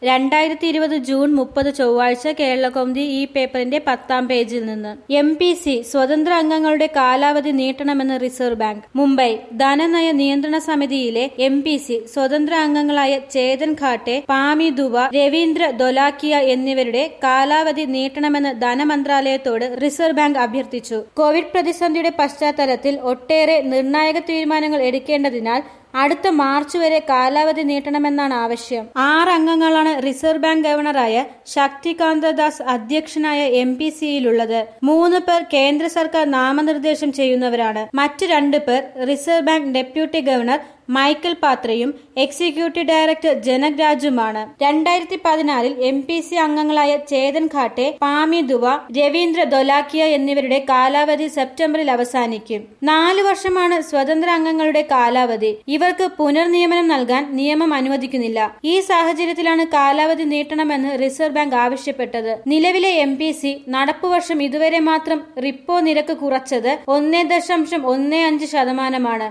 രണ്ടായിരത്തി ഇരുപത് ജൂൺ മുപ്പത് ചൊവ്വാഴ്ച കേരളകൗമുദി ഈ പേപ്പറിന്റെ പത്താം പേജിൽ നിന്ന് എം പി സി സ്വതന്ത്ര അംഗങ്ങളുടെ കാലാവധി നീട്ടണമെന്ന് റിസർവ് ബാങ്ക് മുംബൈ ധനനയ നിയന്ത്രണ സമിതിയിലെ എം പി സി സ്വതന്ത്ര അംഗങ്ങളായ ചേതൻ ഖാട്ടെ പാമി ദുവ രവീന്ദ്ര ദൊലാക്കിയ എന്നിവരുടെ കാലാവധി നീട്ടണമെന്ന് ധനമന്ത്രാലയത്തോട് റിസർവ് ബാങ്ക് അഭ്യർത്ഥിച്ചു കോവിഡ് പ്രതിസന്ധിയുടെ പശ്ചാത്തലത്തിൽ ഒട്ടേറെ നിർണായക തീരുമാനങ്ങൾ എടുക്കേണ്ടതിനാൽ അടുത്ത മാർച്ച് വരെ കാലാവധി നീട്ടണമെന്നാണ് ആവശ്യം ആറ് അംഗങ്ങളാണ് റിസർവ് ബാങ്ക് ഗവർണറായ ശക്തികാന്ത ദാസ് അധ്യക്ഷനായ എം പി സിയിലുള്ളത് മൂന്ന് പേർ കേന്ദ്ര സർക്കാർ നാമനിർദ്ദേശം ചെയ്യുന്നവരാണ് മറ്റ് രണ്ട് പേർ Reserve Bank deputy governor Michael പാത്രയും എക്സിക്യൂട്ടീവ് ഡയറക്ടർ ജനക് രാജുമാണ് രണ്ടായിരത്തി പതിനാലിൽ എം പി സി അംഗങ്ങളായ ചേതൻ ഖാട്ടെ പാമി ദുവ രവീന്ദ്ര ദൊലാക്കിയ എന്നിവരുടെ കാലാവധി സെപ്റ്റംബറിൽ അവസാനിക്കും നാല് വർഷമാണ് സ്വതന്ത്ര അംഗങ്ങളുടെ കാലാവധി ഇവർക്ക് പുനർനിയമനം നൽകാൻ നിയമം അനുവദിക്കുന്നില്ല ഈ സാഹചര്യത്തിലാണ് കാലാവധി നീട്ടണമെന്ന് റിസർവ് ബാങ്ക് ആവശ്യപ്പെട്ടത് നിലവിലെ എം പി സി നടപ്പുവർഷം ഇതുവരെ മാത്രം റിപ്പോ നിരക്ക് കുറച്ചത് ഒന്നേ ദശാംശം ഒന്നേ അഞ്ച് ശതമാനമാണ്